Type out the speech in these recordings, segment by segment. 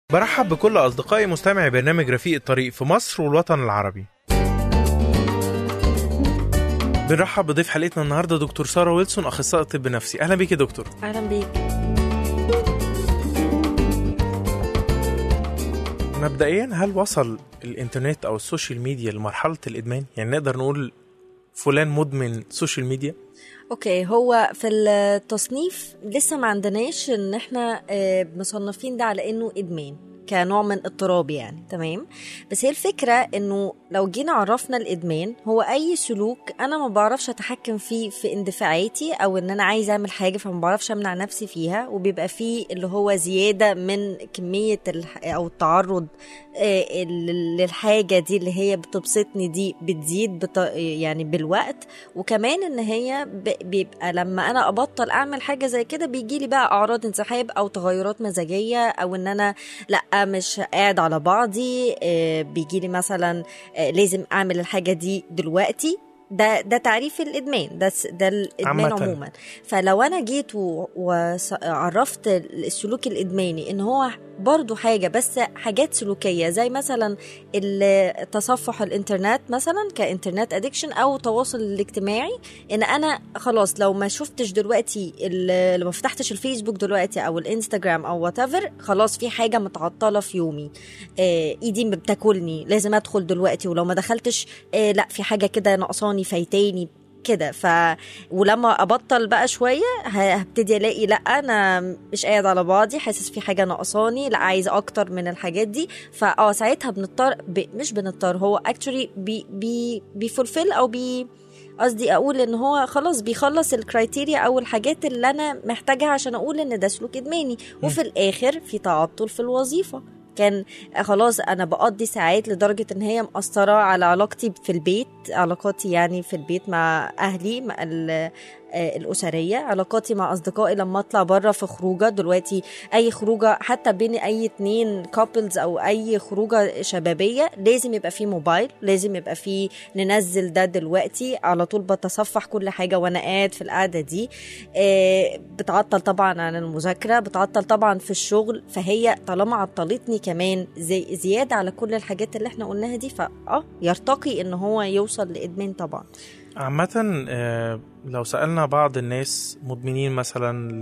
برحب بكل أصدقائي مستمعي برنامج رفيق الطريق في مصر والوطن العربي بنرحب بضيف حلقتنا النهارده دكتور ساره ويلسون اخصائي طب نفسي اهلا بيك يا دكتور اهلا بيك مبدئيا هل وصل الانترنت او السوشيال ميديا لمرحله الادمان يعني نقدر نقول فلان مدمن سوشيال ميديا اوكي هو في التصنيف لسه ما عندناش ان احنا آه، مصنفين ده على انه ادمان كنوع من اضطراب يعني تمام بس هي الفكره انه لو جينا عرفنا الادمان هو اي سلوك انا ما بعرفش اتحكم فيه في اندفاعاتي او ان انا عايزه اعمل حاجه فما بعرفش امنع نفسي فيها وبيبقى فيه اللي هو زياده من كميه الح... او التعرض آه، ال- للحاجه دي اللي هي بتبسطني دي بتزيد بط... يعني بالوقت وكمان ان هي ب... بيبقى لما انا ابطل اعمل حاجه زي كده بيجي لي بقى اعراض انسحاب او تغيرات مزاجيه او ان انا لا مش قاعد على بعضي بيجي لي مثلا آه، لازم اعمل الحاجه دي دلوقتي ده ده تعريف الادمان ده س- ده الادمان عامةً. عموما فلو انا جيت و- وعرفت السلوك الادماني ان هو برضو حاجه بس حاجات سلوكيه زي مثلا ال- تصفح الانترنت مثلا كانترنت ادكشن او التواصل الاجتماعي ان انا خلاص لو ما شفتش دلوقتي ال- لو ما فتحتش الفيسبوك دلوقتي او الانستجرام او وات خلاص في حاجه متعطله في يومي آه، ايدي بتاكلني لازم ادخل دلوقتي ولو ما دخلتش آه، لا في حاجه كده ناقصاني فايتاني كده ف ولما ابطل بقى شويه ه- هبتدي الاقي لا انا مش قاعد على بعضي حاسس في حاجه ناقصاني لا عايز اكتر من الحاجات دي فاه ساعتها بنضطر ب... مش بنضطر هو اكشولي بي بي بيفولفل او بي قصدي اقول ان هو خلاص بيخلص الكرايتيريا او الحاجات اللي انا محتاجها عشان اقول ان ده سلوك ادماني وفي الاخر في تعطل في الوظيفه كان خلاص انا بقضي ساعات لدرجه ان هي مأثره على علاقتي في البيت علاقاتي يعني في البيت مع اهلي مع ال- آه، الاسريه علاقاتي مع اصدقائي لما اطلع بره في خروجه دلوقتي اي خروجه حتى بين اي اتنين كابلز او اي خروجه شبابيه لازم يبقى في موبايل لازم يبقى في ننزل ده دلوقتي على طول بتصفح كل حاجه وانا قاعد في القعده دي آه، بتعطل طبعا عن المذاكره بتعطل طبعا في الشغل فهي طالما عطلتني كمان زي زياده على كل الحاجات اللي احنا قلناها دي فاه يرتقي ان هو يوصل لادمان طبعا عامة آه، لو سألنا بعض الناس مدمنين مثلا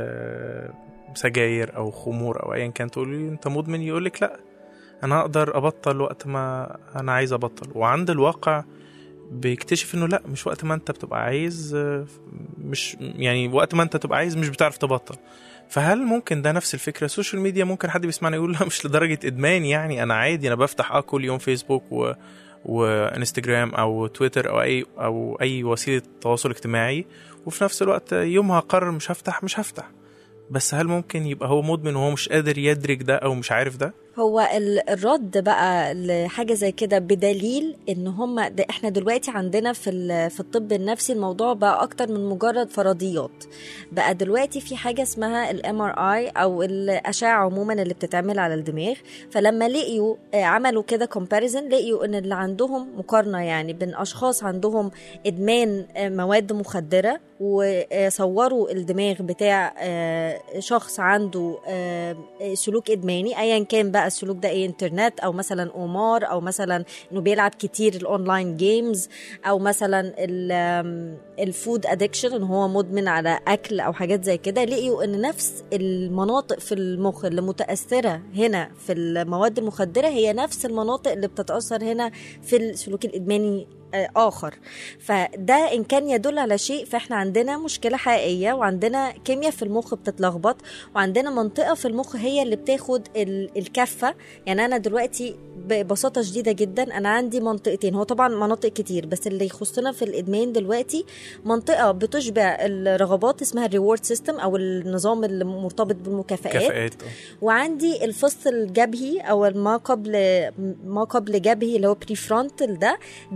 لسجاير أو خمور أو أيا كان تقول لي أنت مدمن يقولك لأ أنا أقدر أبطل وقت ما أنا عايز أبطل وعند الواقع بيكتشف إنه لأ مش وقت ما أنت بتبقى عايز آه، مش يعني وقت ما أنت تبقى عايز مش بتعرف تبطل فهل ممكن ده نفس الفكرة السوشيال ميديا ممكن حد بيسمعنا يقول لا مش لدرجة إدمان يعني أنا عادي أنا بفتح أه كل يوم فيسبوك و وانستجرام او تويتر او اي او اي وسيله تواصل اجتماعي وفي نفس الوقت يوم هقرر مش هفتح مش هفتح بس هل ممكن يبقى هو مدمن وهو مش قادر يدرك ده او مش عارف ده هو ال- الرد بقى لحاجه زي كده بدليل ان هم ده احنا دلوقتي عندنا في ال- في الطب النفسي الموضوع بقى اكتر من مجرد فرضيات بقى دلوقتي في حاجه اسمها الام ار اي او الاشعه عموما اللي بتتعمل على الدماغ فلما لقيوا آه، عملوا كده كومباريزن لقيوا ان اللي عندهم مقارنه يعني بين اشخاص عندهم ادمان آه، مواد مخدره وصوروا الدماغ بتاع آه، شخص عنده آه، سلوك ادماني ايا كان بقى السلوك ده ايه انترنت او مثلا قمار او مثلا انه بيلعب كتير الاونلاين جيمز او مثلا ال- آم، الفود ادكشن ان هو مدمن على اكل او حاجات زي كده لقيوا ان نفس المناطق في المخ اللي متاثره هنا في المواد المخدره هي نفس المناطق اللي بتتاثر هنا في السلوك الادماني آه، اخر فده ان كان يدل على شيء فاحنا عندنا مشكله حقيقيه وعندنا كيمياء في المخ بتتلخبط وعندنا منطقه في المخ هي اللي بتاخد ال- الكفه يعني انا دلوقتي ببساطه شديده جدا انا عندي منطقتين هو طبعا مناطق كتير بس اللي يخصنا في الادمان دلوقتي منطقه بتشبع الرغبات اسمها الريورد سيستم او النظام اللي مرتبط بالمكافآت كفاءات آه. وعندي الفص الجبهي او ما قبل ما قبل جبهي اللي هو بري فرونتال ده ده بيبقى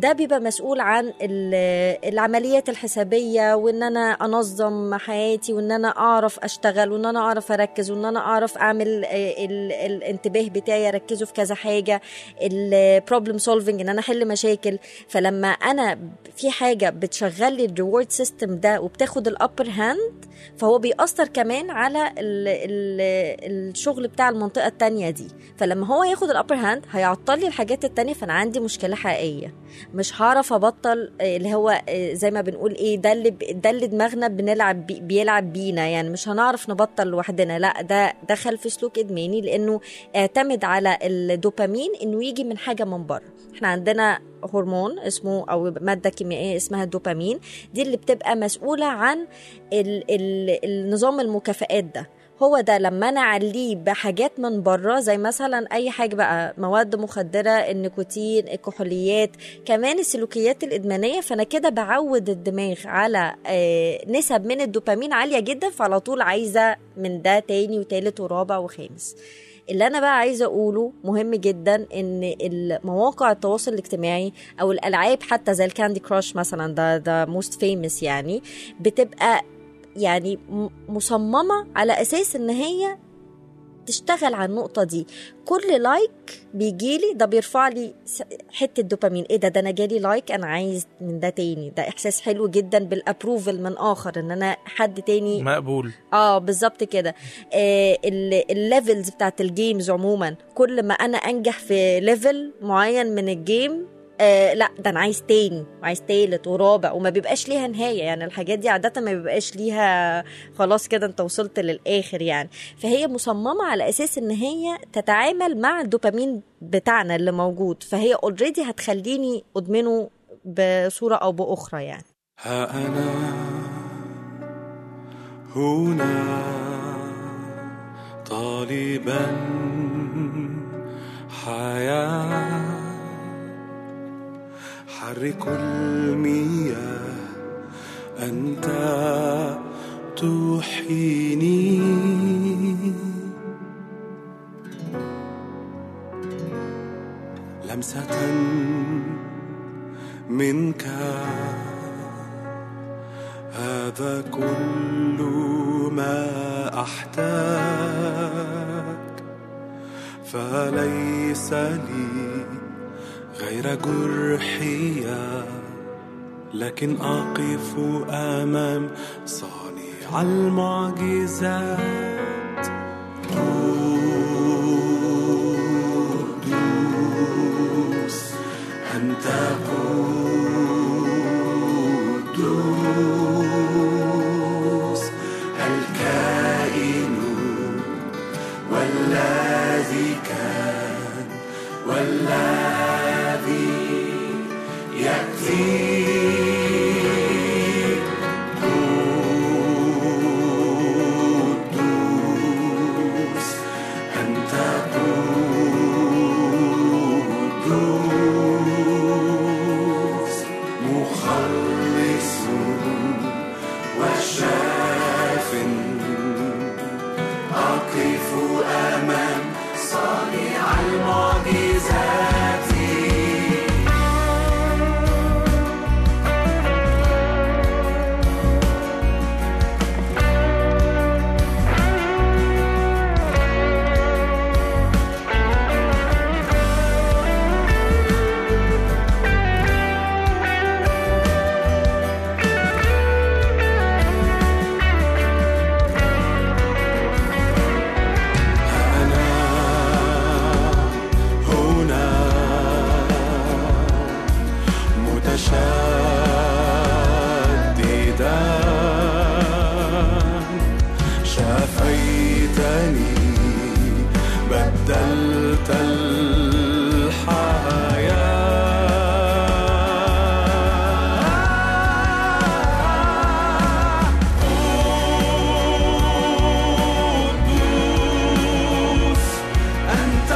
مسؤول عن ال- العمليات الحسابيه وان انا انظم حياتي وان انا اعرف اشتغل وان انا اعرف اركز وان انا اعرف اعمل آه، ال- الانتباه بتاعي اركزه في كذا حاجه البروبلم سولفنج ان انا احل مشاكل فلما انا في حاجه بتشغل لي الريورد سيستم ده وبتاخد الابر هاند فهو بيأثر كمان على ال ال الشغل بتاع المنطقه التانية دي فلما هو ياخد الابر هاند هيعطل لي الحاجات التانية فانا عندي مشكله حقيقيه مش هعرف ابطل آه، اللي هو آه، زي ما بنقول ايه ده اللي ب- ده اللي دماغنا بنلعب بي بيلعب بينا يعني مش هنعرف نبطل لوحدنا لا ده دخل في سلوك ادماني لانه اعتمد على الدوبامين انه يجي من حاجه من بره احنا عندنا هرمون اسمه او ماده كيميائيه اسمها الدوبامين دي اللي بتبقى مسؤوله عن ال ال النظام المكافآت ده هو ده لما انا اعليه بحاجات من بره زي مثلا اي حاجه بقى مواد مخدره النيكوتين الكحوليات كمان السلوكيات الادمانيه فانا كده بعود الدماغ على آه، نسب من الدوبامين عاليه جدا فعلى طول عايزه من ده تاني وتالت ورابع وخامس اللي انا بقى عايزه اقوله مهم جدا ان المواقع التواصل الاجتماعي او الالعاب حتى زي الكاندي كراش مثلا ده ده موست فيمس يعني بتبقى يعني م- مصممه على اساس ان هي تشتغل على النقطه دي كل لايك بيجيلي ده بيرفع لي س- حته دوبامين ايه ده ده انا جالي لايك انا عايز من ده تاني ده احساس حلو جدا بالابروفل من اخر ان انا حد تاني مقبول اه بالظبط كده آه الليفلز بتاعت الجيمز عموما كل ما انا انجح في ليفل معين من الجيم آه لا ده انا عايز تاني وعايز تالت ورابع وما بيبقاش ليها نهايه يعني الحاجات دي عاده ما بيبقاش ليها خلاص كده انت وصلت للاخر يعني فهي مصممه على اساس ان هي تتعامل مع الدوبامين بتاعنا اللي موجود فهي اوريدي هتخليني ادمنه بصوره او باخرى يعني ها أنا هنا طالبا حياة حرك المياه أنت تحييني لمسة منك هذا كل ما احتاج فليس لي غير جرحية لكن اقف امام صانع المعجزات قدوس انت قدوس الكائن والذي كان والذي يأتي قدوس أنت قدوس مخلص وشاف أقف أمام صانع المعجزات أنا هنا متشددا شفيتني بدلت الحياة قدوس أنت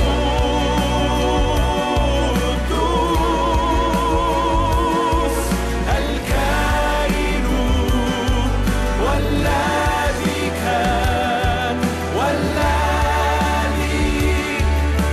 قدوس الكائن والذي كان والذي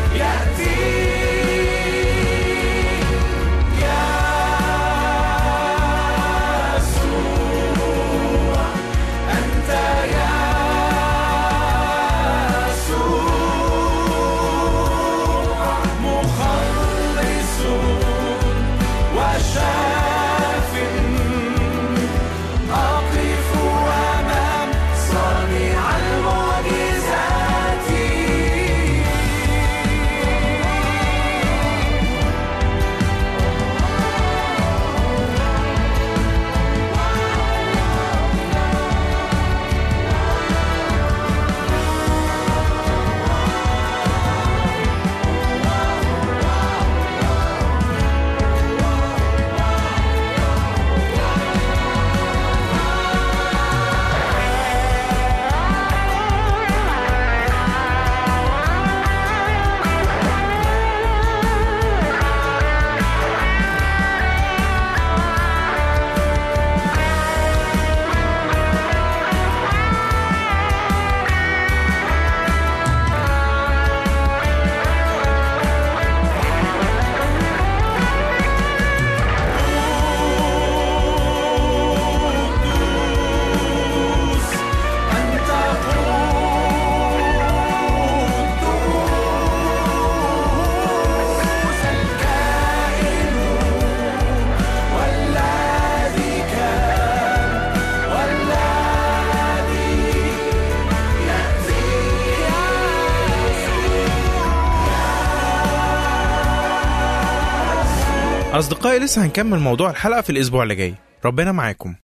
أصدقائي لسه هنكمل موضوع الحلقة في الأسبوع اللي جاي ربنا معاكم